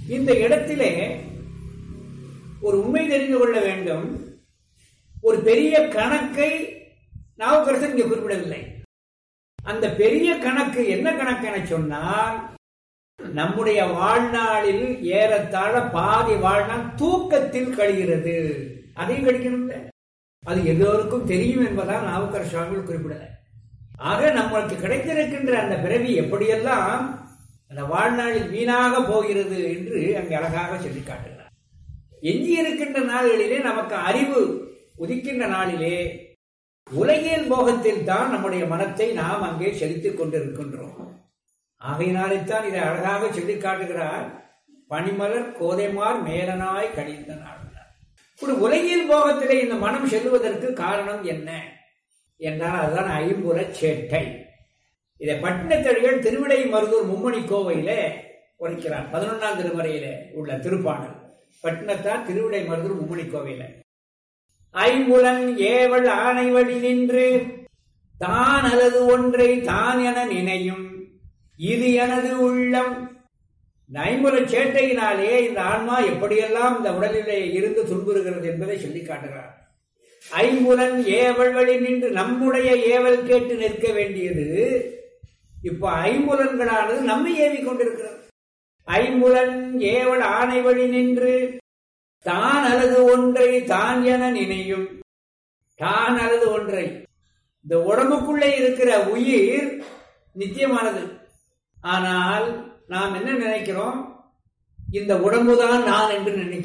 இந்த இடத்திலே ஒரு உண்மை தெரிந்து கொள்ள வேண்டும் ஒரு பெரிய கணக்கை நாவுக்கரசர் இங்கே குறிப்பிடவில்லை அந்த பெரிய கணக்கு என்ன கணக்கு என சொன்னால் நம்முடைய வாழ்நாளில் ஏறத்தாழ பாதி வாழ்நாள் தூக்கத்தில் கழிகிறது அதையும் கழிக்கணும்ல அது எல்லோருக்கும் தெரியும் என்பதால் நாவுக்கர் சுவாமிகள் குறிப்பிடல ஆக நம்மளுக்கு கிடைத்திருக்கின்ற அந்த பிறவி எப்படியெல்லாம் அந்த வாழ்நாளில் வீணாக போகிறது என்று அங்கே அழகாக சொல்லி காட்டுகிறார் எஞ்சி இருக்கின்ற நாள்களிலே நமக்கு அறிவு உதிக்கின்ற நாளிலே உலகியல் போகத்தில் தான் நம்முடைய மனத்தை நாம் அங்கே செலுத்திக் கொண்டிருக்கின்றோம் ஆகையினால்தான் இதை அழகாக சொல்லி காட்டுகிறார் பனிமலர் கோதைமார் மேலனாய் கழிந்த நாள் ஒரு உலகியல் போகத்திலே இந்த மனம் செல்வதற்கு காரணம் என்ன என்றால் அதுதான் ஐம்புலச் சேட்டை இதை பட்டினத்தடிகள் திருவிடை மருதூர் மும்மணி கோவையில உரைக்கிறார் பதினொன்றாம் திருமறையில உள்ள திருப்பாடல் பட்டினத்தார் திருவிடை மருதூர் மும்மணி கோவையில ஐம்புலன் ஏவல் ஆணை வழி நின்று தான் அல்லது ஒன்றை தான் என நினையும் இது எனது உள்ளம் இந்த ஐம்புல சேட்டையினாலே இந்த ஆன்மா எப்படியெல்லாம் இந்த உடலிலே இருந்து துன்புறுகிறது என்பதை சொல்லி காட்டுகிறார் ஐம்புலன் ஏவல் வழி நின்று நம்முடைய ஏவல் கேட்டு நிற்க வேண்டியது இப்ப ஐம்புலன்களானது நம்மை ஏவி கொண்டிருக்கிறது ஐம்புலன் ஏவல் ஆணை வழி நின்று தான் அல்லது ஒன்றை தான் என நினையும் தான் அல்லது ஒன்றை இந்த உடம்புக்குள்ளே இருக்கிற உயிர் நித்தியமானது ஆனால் நாம் என்ன நினைக்கிறோம் இந்த உடம்புதான் நான் என்று நினைக்கிறோம்